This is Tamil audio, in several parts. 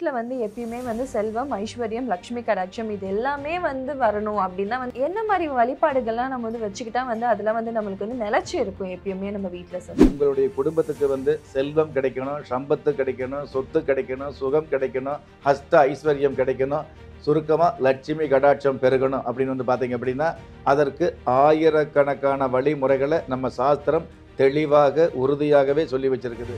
வீட்டில் வந்து எப்பயுமே வந்து செல்வம் ஐஸ்வர்யம் லக்ஷ்மி கடாட்சம் இது எல்லாமே வந்து வரணும் அப்படின்னா வந்து என்ன மாதிரி வழிபாடுகள்லாம் நம்ம வந்து வச்சுக்கிட்டா வந்து அதெல்லாம் வந்து நம்மளுக்கு வந்து நிலச்சி இருக்கும் எப்பயுமே நம்ம வீட்டில் சார் உங்களுடைய குடும்பத்துக்கு வந்து செல்வம் கிடைக்கணும் சம்பத்து கிடைக்கணும் சொத்து கிடைக்கணும் சுகம் கிடைக்கணும் ஹஸ்த ஐஸ்வர்யம் கிடைக்கணும் சுருக்கமாக லட்சுமி கடாட்சம் பெருகணும் அப்படின்னு வந்து பார்த்தீங்க அப்படின்னா அதற்கு ஆயிரக்கணக்கான வழிமுறைகளை நம்ம சாஸ்திரம் தெளிவாக உறுதியாகவே சொல்லி வச்சிருக்குது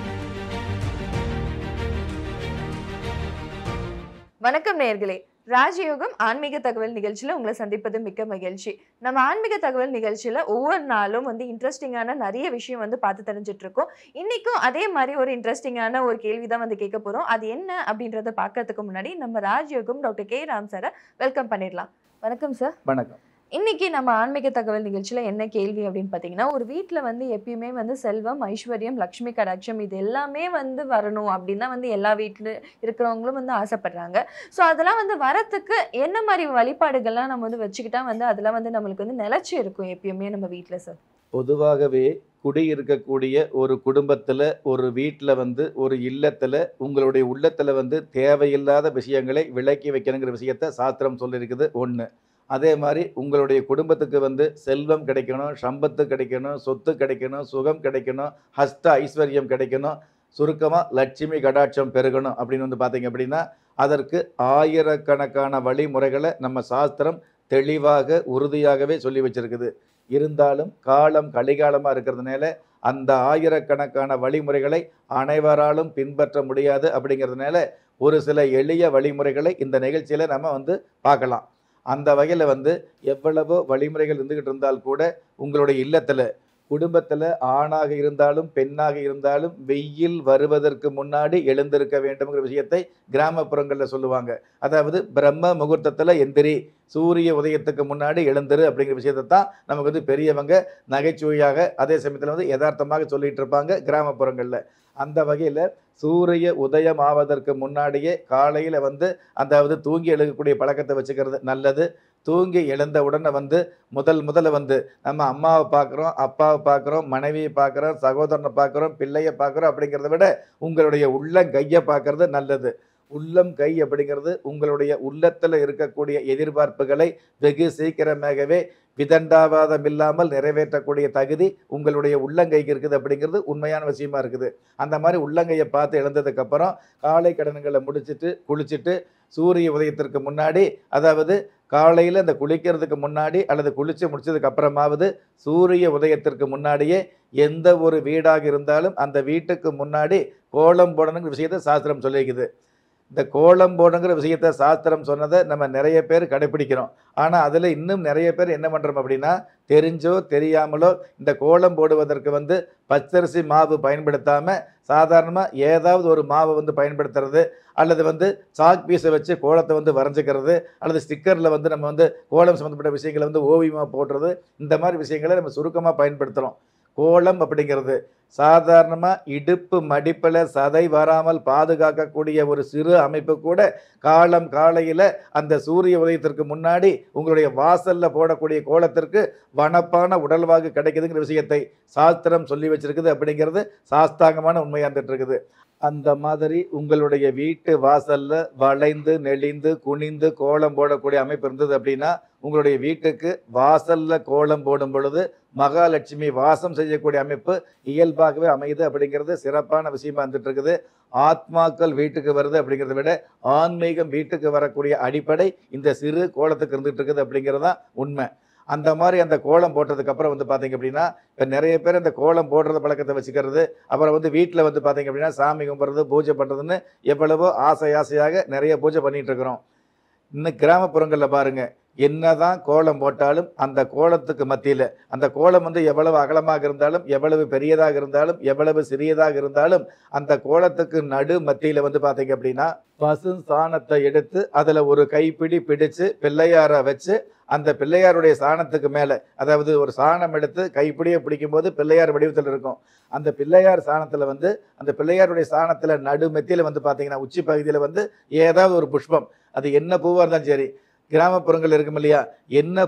வணக்கம் நேயர்களே ராஜயோகம் ஆன்மீக தகவல் நிகழ்ச்சியில் உங்களை சந்திப்பது மிக்க மகிழ்ச்சி நம்ம ஆன்மீக தகவல் நிகழ்ச்சியில் ஒவ்வொரு நாளும் வந்து இன்ட்ரெஸ்டிங்கான நிறைய விஷயம் வந்து பார்த்து தெரிஞ்சுட்டு இருக்கோம் இன்னைக்கும் அதே மாதிரி ஒரு இன்ட்ரெஸ்டிங்கான ஒரு கேள்வி தான் வந்து கேட்க போகிறோம் அது என்ன அப்படின்றத பார்க்கறதுக்கு முன்னாடி நம்ம ராஜயோகம் டாக்டர் கே ராம் சாரை வெல்கம் பண்ணிடலாம் வணக்கம் சார் வணக்கம் இன்னைக்கு நம்ம ஆன்மீக தகவல் நிகழ்ச்சியில் என்ன கேள்வி அப்படின்னு பார்த்தீங்கன்னா ஒரு வீட்டில் வந்து எப்பயுமே வந்து செல்வம் ஐஸ்வர்யம் லக்ஷ்மி கடாட்சம் இது எல்லாமே வந்து வரணும் அப்படின்னு தான் வந்து எல்லா வீட்டில் இருக்கிறவங்களும் வந்து ஆசைப்படுறாங்க ஸோ அதெல்லாம் வந்து வரத்துக்கு என்ன மாதிரி வழிபாடுகள்லாம் நம்ம வந்து வச்சுக்கிட்டா வந்து அதெல்லாம் வந்து நம்மளுக்கு வந்து நிலச்சி இருக்கும் எப்பயுமே நம்ம வீட்டில் சார் பொதுவாகவே குடியிருக்கக்கூடிய ஒரு குடும்பத்தில் ஒரு வீட்டில் வந்து ஒரு இல்லத்தில் உங்களுடைய உள்ளத்தில் வந்து தேவையில்லாத விஷயங்களை விலக்கி வைக்கணுங்கிற விஷயத்த சாஸ்திரம் சொல்லியிருக்குது ஒன்று அதே மாதிரி உங்களுடைய குடும்பத்துக்கு வந்து செல்வம் கிடைக்கணும் சம்பத்து கிடைக்கணும் சொத்து கிடைக்கணும் சுகம் கிடைக்கணும் ஹஸ்த ஐஸ்வர்யம் கிடைக்கணும் சுருக்கமாக லட்சுமி கடாட்சம் பெருகணும் அப்படின்னு வந்து பார்த்தீங்க அப்படின்னா அதற்கு ஆயிரக்கணக்கான வழிமுறைகளை நம்ம சாஸ்திரம் தெளிவாக உறுதியாகவே சொல்லி வச்சிருக்குது இருந்தாலும் காலம் கலிகாலமாக இருக்கிறதுனால அந்த ஆயிரக்கணக்கான வழிமுறைகளை அனைவராலும் பின்பற்ற முடியாது அப்படிங்கிறதுனால ஒரு சில எளிய வழிமுறைகளை இந்த நிகழ்ச்சியில் நம்ம வந்து பார்க்கலாம் அந்த வகையில் வந்து எவ்வளவோ வழிமுறைகள் இருந்துகிட்டு இருந்தால் கூட உங்களுடைய இல்லத்தில் குடும்பத்தில் ஆணாக இருந்தாலும் பெண்ணாக இருந்தாலும் வெயில் வருவதற்கு முன்னாடி எழுந்திருக்க வேண்டும்ங்கிற விஷயத்தை கிராமப்புறங்களில் சொல்லுவாங்க அதாவது பிரம்ம முகூர்த்தத்தில் எந்திரி சூரிய உதயத்துக்கு முன்னாடி எழுந்திரு அப்படிங்கிற விஷயத்தை தான் நமக்கு வந்து பெரியவங்க நகைச்சுவையாக அதே சமயத்தில் வந்து யதார்த்தமாக சொல்லிட்டு இருப்பாங்க கிராமப்புறங்களில் அந்த வகையில் சூரிய உதயம் ஆவதற்கு முன்னாடியே காலையில் வந்து அதாவது தூங்கி எழுகக்கூடிய பழக்கத்தை வச்சுக்கிறது நல்லது தூங்கி எழுந்த உடனே வந்து முதல் முதல்ல வந்து நம்ம அம்மாவை பார்க்குறோம் அப்பாவை பார்க்குறோம் மனைவியை பார்க்குறோம் சகோதரனை பார்க்குறோம் பிள்ளையை பார்க்குறோம் அப்படிங்கிறத விட உங்களுடைய உள்ளங்கையை பார்க்கறது நல்லது உள்ளம் கை அப்படிங்கிறது உங்களுடைய உள்ளத்தில் இருக்கக்கூடிய எதிர்பார்ப்புகளை வெகு சீக்கிரமாகவே விதண்டாவாதம் இல்லாமல் நிறைவேற்றக்கூடிய தகுதி உங்களுடைய உள்ளங்கைக்கு இருக்குது அப்படிங்கிறது உண்மையான விஷயமா இருக்குது அந்த மாதிரி உள்ளங்கையை பார்த்து எழுந்ததுக்கப்புறம் காலை கடன்களை முடிச்சிட்டு குளிச்சுட்டு சூரிய உதயத்திற்கு முன்னாடி அதாவது காலையில் இந்த குளிக்கிறதுக்கு முன்னாடி அல்லது குளித்து முடிச்சதுக்கு அப்புறமாவது சூரிய உதயத்திற்கு முன்னாடியே எந்த ஒரு வீடாக இருந்தாலும் அந்த வீட்டுக்கு முன்னாடி கோலம் போடணுங்கிற விஷயத்தை சாஸ்திரம் சொல்லிக்குது இந்த கோலம் போடணுங்கிற விஷயத்த சாஸ்திரம் சொன்னதை நம்ம நிறைய பேர் கடைப்பிடிக்கிறோம் ஆனால் அதில் இன்னும் நிறைய பேர் என்ன பண்ணுறோம் அப்படின்னா தெரிஞ்சோ தெரியாமலோ இந்த கோலம் போடுவதற்கு வந்து பச்சரிசி மாவு பயன்படுத்தாமல் சாதாரணமாக ஏதாவது ஒரு மாவை வந்து பயன்படுத்துறது அல்லது வந்து சாக் பீஸை வச்சு கோலத்தை வந்து வரைஞ்சிக்கிறது அல்லது ஸ்டிக்கரில் வந்து நம்ம வந்து கோலம் சம்மந்தப்பட்ட விஷயங்களை வந்து ஓவியமாக போடுறது இந்த மாதிரி விஷயங்களை நம்ம சுருக்கமாக பயன்படுத்துகிறோம் கோலம் அப்படிங்கிறது சாதாரணமாக இடுப்பு மடிப்பில் சதை வராமல் பாதுகாக்கக்கூடிய ஒரு சிறு அமைப்பு கூட காலம் காலையில் அந்த சூரிய உதயத்திற்கு முன்னாடி உங்களுடைய வாசலில் போடக்கூடிய கோலத்திற்கு வனப்பான உடல்வாகு கிடைக்குதுங்கிற விஷயத்தை சாஸ்திரம் சொல்லி வச்சிருக்குது அப்படிங்கிறது சாஸ்தாங்கமான உண்மையாக இருந்துட்டு இருக்குது அந்த மாதிரி உங்களுடைய வீட்டு வாசல்ல வளைந்து நெளிந்து குனிந்து கோலம் போடக்கூடிய அமைப்பு இருந்தது அப்படின்னா உங்களுடைய வீட்டுக்கு வாசல்ல கோலம் போடும் பொழுது மகாலட்சுமி வாசம் செய்யக்கூடிய அமைப்பு இயல்பாகவே அமையுது அப்படிங்கிறது சிறப்பான விஷயமா இருந்துட்டு இருக்குது ஆத்மாக்கள் வீட்டுக்கு வருது அப்படிங்கிறத விட ஆன்மீகம் வீட்டுக்கு வரக்கூடிய அடிப்படை இந்த சிறு கோலத்துக்கு இருந்துட்டு இருக்குது அப்படிங்கிறது தான் உண்மை அந்த மாதிரி அந்த கோலம் போட்டதுக்கு அப்புறம் வந்து பார்த்தீங்க அப்படின்னா இப்போ நிறைய பேர் இந்த கோலம் போடுறது பழக்கத்தை வச்சுக்கிறது அப்புறம் வந்து வீட்டில் வந்து பார்த்தீங்க அப்படின்னா சாமி கும்பிட்றது பூஜை பண்ணுறதுன்னு எவ்வளவோ ஆசை ஆசையாக நிறைய பூஜை பண்ணிட்டு இருக்கிறோம் இன்னும் கிராமப்புறங்களில் பாருங்க என்னதான் கோலம் போட்டாலும் அந்த கோலத்துக்கு மத்தியில் அந்த கோலம் வந்து எவ்வளவு அகலமாக இருந்தாலும் எவ்வளவு பெரியதாக இருந்தாலும் எவ்வளவு சிறியதாக இருந்தாலும் அந்த கோலத்துக்கு நடு மத்தியில் வந்து பார்த்தீங்க அப்படின்னா பசு சாணத்தை எடுத்து அதில் ஒரு கைப்பிடி பிடிச்சு பிள்ளையாரை வச்சு அந்த பிள்ளையாருடைய சாணத்துக்கு மேலே அதாவது ஒரு சாணம் எடுத்து கைப்பிடியை பிடிக்கும்போது பிள்ளையார் வடிவத்தில் இருக்கும் அந்த பிள்ளையார் சாணத்தில் வந்து அந்த பிள்ளையாருடைய சாணத்தில் நடு மெத்தியில் வந்து பார்த்தீங்கன்னா உச்சி பகுதியில் வந்து ஏதாவது ஒரு புஷ்பம் அது என்ன பூவாக இருந்தாலும் சரி கிராமப்புறங்கள் இருக்கும் இல்லையா என்ன பூ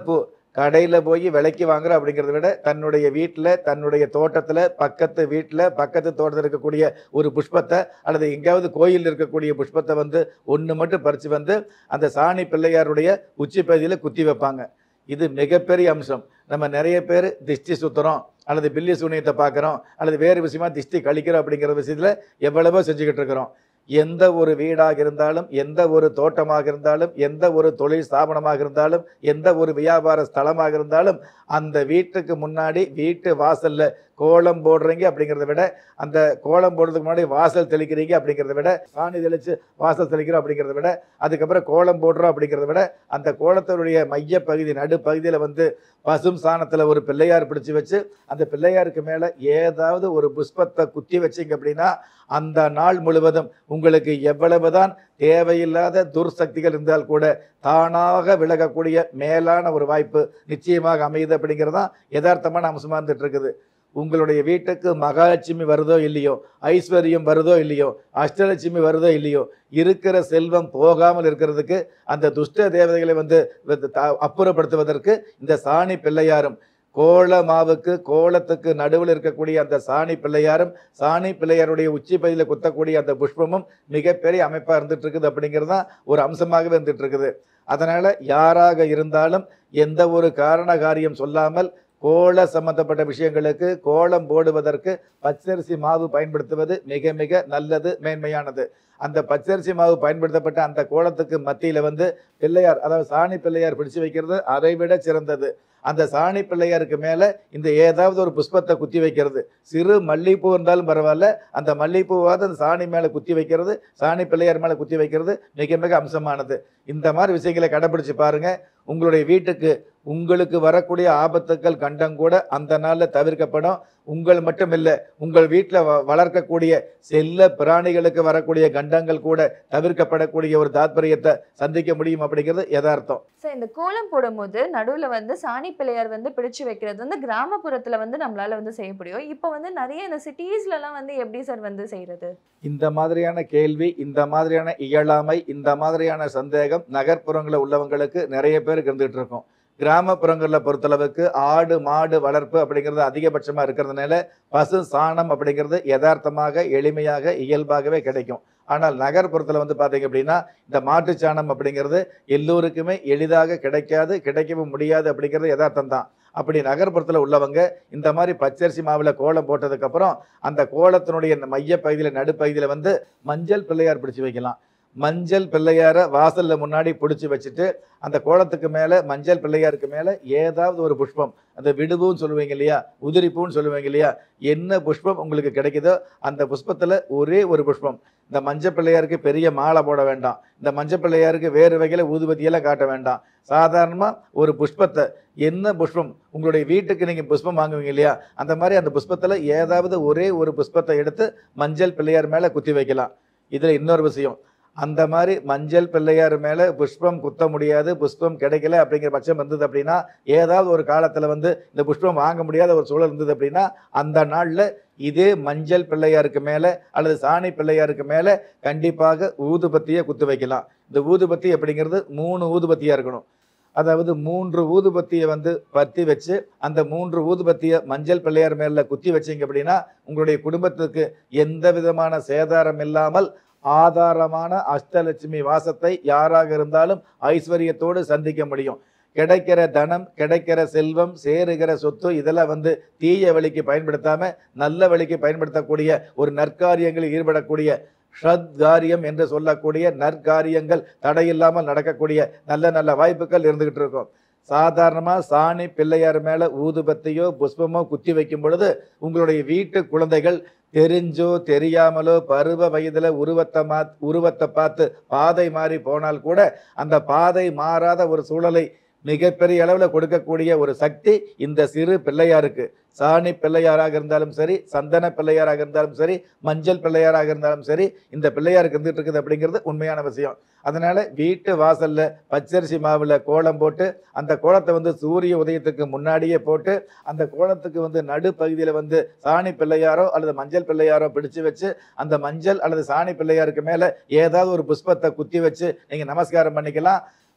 கடையில் போய் விலைக்கு வாங்குறோம் அப்படிங்கிறத விட தன்னுடைய வீட்டில் தன்னுடைய தோட்டத்தில் பக்கத்து வீட்டில் பக்கத்து தோட்டத்தில் இருக்கக்கூடிய ஒரு புஷ்பத்தை அல்லது எங்கேயாவது கோயில் இருக்கக்கூடிய புஷ்பத்தை வந்து ஒன்று மட்டும் பறித்து வந்து அந்த சாணி பிள்ளையாருடைய உச்சி பகுதியில் குத்தி வைப்பாங்க இது மிகப்பெரிய அம்சம் நம்ம நிறைய பேர் திஷ்டி சுத்துறோம் அல்லது பில்லி சூனியத்தை பார்க்குறோம் அல்லது வேறு விஷயமா திஷ்டி கழிக்கிறோம் அப்படிங்கிற விஷயத்தில் எவ்வளவோ செஞ்சுக்கிட்டு இருக்கிறோம் எந்த ஒரு வீடாக இருந்தாலும் எந்த ஒரு தோட்டமாக இருந்தாலும் எந்த ஒரு தொழில் ஸ்தாபனமாக இருந்தாலும் எந்த ஒரு வியாபார ஸ்தலமாக இருந்தாலும் அந்த வீட்டுக்கு முன்னாடி வீட்டு வாசல்ல கோலம் போடுறீங்க அப்படிங்கிறத விட அந்த கோலம் போடுறதுக்கு முன்னாடி வாசல் தெளிக்கிறீங்க அப்படிங்கிறத விட சாணி தெளித்து வாசல் தெளிக்கிறோம் அப்படிங்கிறத விட அதுக்கப்புறம் கோலம் போடுறோம் அப்படிங்கிறத விட அந்த கோலத்தினுடைய மைய பகுதி நடுப்பகுதியில் வந்து பசும் சாணத்தில் ஒரு பிள்ளையார் பிடிச்சு வச்சு அந்த பிள்ளையாருக்கு மேலே ஏதாவது ஒரு புஷ்பத்தை குத்தி வச்சிங்க அப்படின்னா அந்த நாள் முழுவதும் உங்களுக்கு எவ்வளவுதான் தேவையில்லாத துர்சக்திகள் இருந்தால் கூட தானாக விலகக்கூடிய மேலான ஒரு வாய்ப்பு நிச்சயமாக அமையுது அப்படிங்கிறது தான் யதார்த்தமான அம்சமாக இருந்துட்டு இருக்குது உங்களுடைய வீட்டுக்கு மகாலட்சுமி வருதோ இல்லையோ ஐஸ்வர்யம் வருதோ இல்லையோ அஷ்டலட்சுமி வருதோ இல்லையோ இருக்கிற செல்வம் போகாமல் இருக்கிறதுக்கு அந்த துஷ்ட தேவதைகளை வந்து த- அப்புறப்படுத்துவதற்கு இந்த சாணி பிள்ளையாரும் கோல மாவுக்கு கோலத்துக்கு நடுவில் இருக்கக்கூடிய அந்த சாணி பிள்ளையாரும் சாணி பிள்ளையாருடைய உச்சி பகுதியில் குத்தக்கூடிய அந்த புஷ்பமும் மிகப்பெரிய அமைப்பாக இருந்துட்டு இருக்குது அப்படிங்கிறது தான் ஒரு அம்சமாகவே இருந்துட்டு இருக்குது அதனால யாராக இருந்தாலும் எந்த ஒரு காரண காரியம் சொல்லாமல் கோல சம்பந்தப்பட்ட விஷயங்களுக்கு கோலம் போடுவதற்கு பச்சரிசி மாவு பயன்படுத்துவது மிக மிக நல்லது மேன்மையானது அந்த பச்சரிசி மாவு பயன்படுத்தப்பட்ட அந்த கோலத்துக்கு மத்தியில் வந்து பிள்ளையார் அதாவது சாணி பிள்ளையார் பிடிச்சு வைக்கிறது அதை விட சிறந்தது அந்த சாணி பிள்ளையாருக்கு மேலே இந்த ஏதாவது ஒரு புஷ்பத்தை குத்தி வைக்கிறது சிறு மல்லிகைப்பூ இருந்தாலும் பரவாயில்ல அந்த மல்லிகைப்பூவாவது அந்த சாணி மேலே குத்தி வைக்கிறது சாணி பிள்ளையார் மேலே குத்தி வைக்கிறது மிக மிக அம்சமானது இந்த மாதிரி விஷயங்களை கடைபிடிச்சு பாருங்க உங்களுடைய வீட்டுக்கு உங்களுக்கு வரக்கூடிய ஆபத்துக்கள் கண்டம் கூட அந்த நாளில் தவிர்க்கப்படும் உங்கள் மட்டும் இல்லை உங்கள் வீட்டில் வளர்க்கக்கூடிய செல்ல பிராணிகளுக்கு வரக்கூடிய கண்டங்கள் கூட தவிர்க்கப்படக்கூடிய ஒரு தாத்பரியத்தை சந்திக்க முடியும் அப்படிங்கிறது யதார்த்தம் சார் இந்த கோலம் போடும்போது நடுவுல வந்து சாணி பிள்ளையார் வந்து பிடிச்சு வைக்கிறது வந்து கிராமப்புறத்துல வந்து நம்மளால வந்து செய்ய முடியும் இப்போ வந்து நிறைய இந்த சிட்டிஸ்ல எல்லாம் வந்து எப்படி சார் வந்து செய்யறது இந்த மாதிரியான கேள்வி இந்த மாதிரியான இயலாமை இந்த மாதிரியான சந்தேகம் நகர்ப்புறங்களில் உள்ளவங்களுக்கு நிறைய பேருக்கு இருந்துகிட்டு இருக்கும் கிராமப்புறங்களில் பொறுத்தளவுக்கு ஆடு மாடு வளர்ப்பு அப்படிங்கிறது அதிகபட்சமாக இருக்கிறதுனால பசு சாணம் அப்படிங்கிறது யதார்த்தமாக எளிமையாக இயல்பாகவே கிடைக்கும் ஆனால் நகர்ப்புறத்தில் வந்து பார்த்தீங்க அப்படின்னா இந்த மாட்டுச் சாணம் அப்படிங்கிறது எல்லோருக்குமே எளிதாக கிடைக்காது கிடைக்கவும் முடியாது அப்படிங்கிறது யதார்த்தம் தான் அப்படி நகர்ப்புறத்தில் உள்ளவங்க இந்த மாதிரி பச்சரிசி மாவில் கோலம் போட்டதுக்கப்புறம் அந்த கோலத்தினுடைய மைய பகுதியில் நடுப்பகுதியில் வந்து மஞ்சள் பிள்ளையார் பிடிச்சு வைக்கலாம் மஞ்சள் பிள்ளையாரை வாசல்ல முன்னாடி பிடிச்சி வச்சுட்டு அந்த கோலத்துக்கு மேலே மஞ்சள் பிள்ளையாருக்கு மேலே ஏதாவது ஒரு புஷ்பம் அந்த விடுபூன்னு சொல்லுவீங்க இல்லையா உதிரிப்பூன்னு சொல்லுவீங்க இல்லையா என்ன புஷ்பம் உங்களுக்கு கிடைக்குதோ அந்த புஷ்பத்தில் ஒரே ஒரு புஷ்பம் இந்த மஞ்சள் பிள்ளையாருக்கு பெரிய மாலை போட வேண்டாம் இந்த மஞ்சள் பிள்ளையாருக்கு வேறு வகையில் ஊதுபத்தியெல்லாம் காட்ட வேண்டாம் சாதாரணமாக ஒரு புஷ்பத்தை என்ன புஷ்பம் உங்களுடைய வீட்டுக்கு நீங்கள் புஷ்பம் வாங்குவீங்க இல்லையா அந்த மாதிரி அந்த புஷ்பத்தில் ஏதாவது ஒரே ஒரு புஷ்பத்தை எடுத்து மஞ்சள் பிள்ளையார் மேலே குத்தி வைக்கலாம் இதில் இன்னொரு விஷயம் அந்த மாதிரி மஞ்சள் பிள்ளையார் மேலே புஷ்பம் குத்த முடியாது புஷ்பம் கிடைக்கல அப்படிங்கிற பட்சம் இருந்தது அப்படின்னா ஏதாவது ஒரு காலத்தில் வந்து இந்த புஷ்பம் வாங்க முடியாத ஒரு சூழல் இருந்தது அப்படின்னா அந்த நாளில் இதே மஞ்சள் பிள்ளையாருக்கு மேலே அல்லது சாணி பிள்ளையாருக்கு மேலே கண்டிப்பாக ஊதுபத்தியை குத்து வைக்கலாம் இந்த ஊதுபத்தி அப்படிங்கிறது மூணு ஊதுபத்தியாக இருக்கணும் அதாவது மூன்று ஊதுபத்தியை வந்து பற்றி வச்சு அந்த மூன்று ஊதுபத்தியை மஞ்சள் பிள்ளையார் மேலே குத்தி வச்சீங்க அப்படின்னா உங்களுடைய குடும்பத்துக்கு எந்த விதமான சேதாரம் இல்லாமல் ஆதாரமான அஷ்டலட்சுமி வாசத்தை யாராக இருந்தாலும் ஐஸ்வர்யத்தோடு சந்திக்க முடியும் கிடைக்கிற தனம் கிடைக்கிற செல்வம் சேருகிற சொத்து இதெல்லாம் வந்து தீய வழிக்கு பயன்படுத்தாம நல்ல வழிக்கு பயன்படுத்தக்கூடிய ஒரு நற்காரியங்களில் ஈடுபடக்கூடிய ஷத்காரியம் என்று சொல்லக்கூடிய நற்காரியங்கள் தடையில்லாமல் நடக்கக்கூடிய நல்ல நல்ல வாய்ப்புகள் இருந்துகிட்டு இருக்கும் சாதாரணமாக சாணி பிள்ளையார் மேலே ஊதுபத்தியோ புஷ்பமோ குத்தி வைக்கும் பொழுது உங்களுடைய வீட்டு குழந்தைகள் தெரிஞ்சோ தெரியாமலோ பருவ வயதில் உருவத்தை மா உருவத்தை பார்த்து பாதை மாறி போனால் கூட அந்த பாதை மாறாத ஒரு சூழலை மிகப்பெரிய அளவில் கொடுக்கக்கூடிய ஒரு சக்தி இந்த சிறு பிள்ளையாருக்கு சாணி பிள்ளையாராக இருந்தாலும் சரி சந்தன பிள்ளையாராக இருந்தாலும் சரி மஞ்சள் பிள்ளையாராக இருந்தாலும் சரி இந்த பிள்ளையாருக்கு இருந்துட்டு இருக்குது அப்படிங்கிறது உண்மையான விஷயம் அதனால வீட்டு வாசல்ல பச்சரிசி மாவுல கோலம் போட்டு அந்த கோலத்தை வந்து சூரிய உதயத்துக்கு முன்னாடியே போட்டு அந்த கோலத்துக்கு வந்து நடுப்பகுதியில் வந்து சாணி பிள்ளையாரோ அல்லது மஞ்சள் பிள்ளையாரோ பிடிச்சு வச்சு அந்த மஞ்சள் அல்லது சாணி பிள்ளையாருக்கு மேலே ஏதாவது ஒரு புஷ்பத்தை குத்தி வச்சு நீங்கள் நமஸ்காரம் பண்ணிக்கலாம்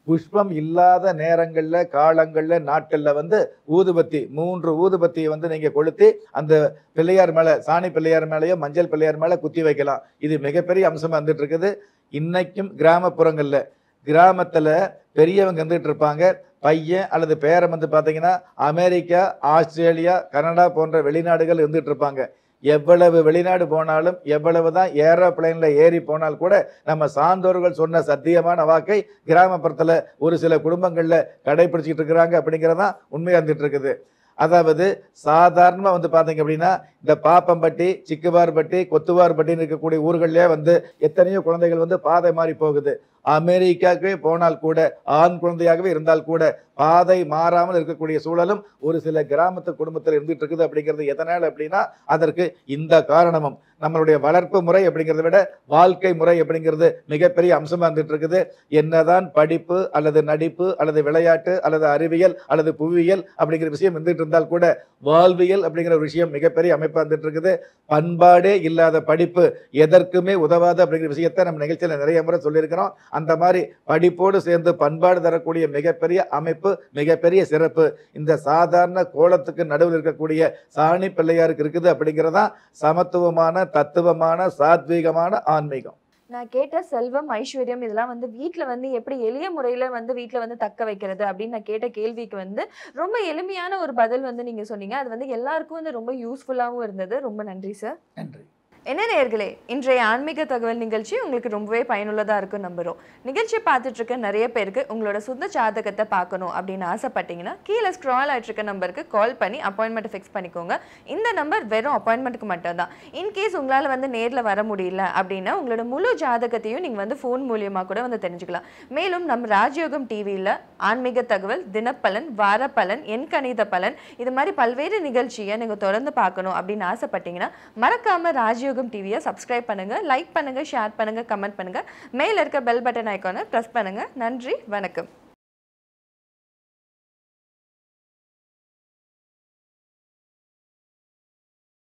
புஷ்பம் இல்லாத நேரங்கள்ல காலங்கள்ல நாட்கள்ல வந்து ஊதுபத்தி மூன்று ஊதுபத்தியை வந்து நீங்க கொளுத்தி அந்த பிள்ளையார் மேல சாணி பிள்ளையார் மேலயோ மஞ்சள் பிள்ளையார் மேல குத்தி வைக்கலாம் இது மிகப்பெரிய அம்சமா வந்துட்டு இருக்குது இன்னைக்கும் கிராமப்புறங்கள்ல கிராமத்துல பெரியவங்க வந்துட்டு இருப்பாங்க பையன் அல்லது பேரன் வந்து பார்த்தீங்கன்னா அமெரிக்கா ஆஸ்திரேலியா கனடா போன்ற வெளிநாடுகள் இருந்துட்டு இருப்பாங்க எவ்வளவு வெளிநாடு போனாலும் எவ்வளவு தான் ஏரோப்ளைன்ல ஏறி போனால் கூட நம்ம சான்றோர்கள் சொன்ன சத்தியமான வாக்கை கிராமப்புறத்துல ஒரு சில குடும்பங்கள்ல கடைபிடிச்சிட்டு இருக்கிறாங்க அப்படிங்கிறதான் உண்மையா இருந்துட்டு இருக்குது அதாவது சாதாரணமா வந்து பாத்தீங்க அப்படின்னா இந்த பாப்பம்பட்டி சிக்குவார்பட்டி கொத்துவார்பட்டின்னு இருக்கக்கூடிய ஊர்கள்லயே வந்து எத்தனையோ குழந்தைகள் வந்து பாதை மாறி போகுது அமெரிக்காவுக்கே போனால் கூட ஆண் குழந்தையாகவே இருந்தால் கூட பாதை மாறாமல் இருக்கக்கூடிய சூழலும் ஒரு சில கிராமத்து குடும்பத்தில் இருந்துட்டு இருக்குது அப்படிங்கிறது எதனால் அப்படின்னா அதற்கு இந்த காரணமும் நம்மளுடைய வளர்ப்பு முறை அப்படிங்கிறத விட வாழ்க்கை முறை அப்படிங்கிறது மிகப்பெரிய அம்சமா இருந்துட்டு இருக்குது என்னதான் படிப்பு அல்லது நடிப்பு அல்லது விளையாட்டு அல்லது அறிவியல் அல்லது புவியியல் அப்படிங்கிற விஷயம் இருந்துட்டு இருந்தால் கூட வாழ்வியல் அப்படிங்கிற ஒரு விஷயம் மிகப்பெரிய அமைப்பா இருந்துட்டு இருக்குது பண்பாடே இல்லாத படிப்பு எதற்குமே உதவாது அப்படிங்கிற விஷயத்தை நம்ம நிகழ்ச்சியில நிறைய முறை சொல்லியிருக்கிறோம் அந்த மாதிரி படிப்போடு சேர்ந்து பண்பாடு தரக்கூடிய மிகப்பெரிய அமைப்பு மிகப்பெரிய சிறப்பு இந்த சாதாரண கோலத்துக்கு நடுவில் இருக்கக்கூடிய சாணி பிள்ளையாருக்கு இருக்குது அப்படிங்கிறதா சமத்துவமான தத்துவமான சாத்வீகமான ஆன்மீகம் நான் கேட்ட செல்வம் ஐஸ்வர்யம் இதெல்லாம் வந்து வீட்டில் வந்து எப்படி எளிய முறையில் வந்து வீட்டில் வந்து தக்க வைக்கிறது அப்படின்னு நான் கேட்ட கேள்விக்கு வந்து ரொம்ப எளிமையான ஒரு பதில் வந்து நீங்கள் சொன்னீங்க அது வந்து எல்லாருக்கும் வந்து ரொம்ப யூஸ்ஃபுல்லாகவும் இருந்தது ரொம்ப நன்றி சார் நன்றி என்ன நேயர்களே இன்றைய ஆன்மீக தகவல் நிகழ்ச்சி உங்களுக்கு ரொம்பவே பயனுள்ளதாக இருக்கும் நம்புகிறோம் நிகழ்ச்சி பார்த்துட்டு இருக்க நிறைய பேருக்கு உங்களோட சொந்த ஜாதகத்தை பார்க்கணும் அப்படின்னு ஆசைப்பட்டீங்கன்னா கீழே ஸ்க்ரால் ஆகிட்டு இருக்க நம்பருக்கு கால் பண்ணி அப்பாயின்மெண்ட் ஃபிக்ஸ் பண்ணிக்கோங்க இந்த நம்பர் வெறும் அப்பாயின்மெண்ட்டுக்கு மட்டும்தான் இன்கேஸ் உங்களால் வந்து நேரில் வர முடியல அப்படின்னா உங்களோட முழு ஜாதகத்தையும் நீங்கள் வந்து ஃபோன் மூலியமாக கூட வந்து தெரிஞ்சுக்கலாம் மேலும் நம்ம ராஜயோகம் டிவியில் ஆன்மீக தகவல் தினப்பலன் வாரப்பலன் எண் கணித பலன் இது மாதிரி பல்வேறு நிகழ்ச்சியை நீங்கள் தொடர்ந்து பார்க்கணும் அப்படின்னு ஆசைப்பட்டீங்கன்னா மறக்காம ராஜயோகம் டிவியை சப்ஸ்கிரைப் பண்ணுங்க லைக் பண்ணுங்க ஷேர் பண்ணுங்க கமெண்ட் பண்ணுங்க மேல இருக்க பெல் பட்டன் ஐக்கானை ப்ரெஸ் பண்ணுங்க நன்றி வணக்கம்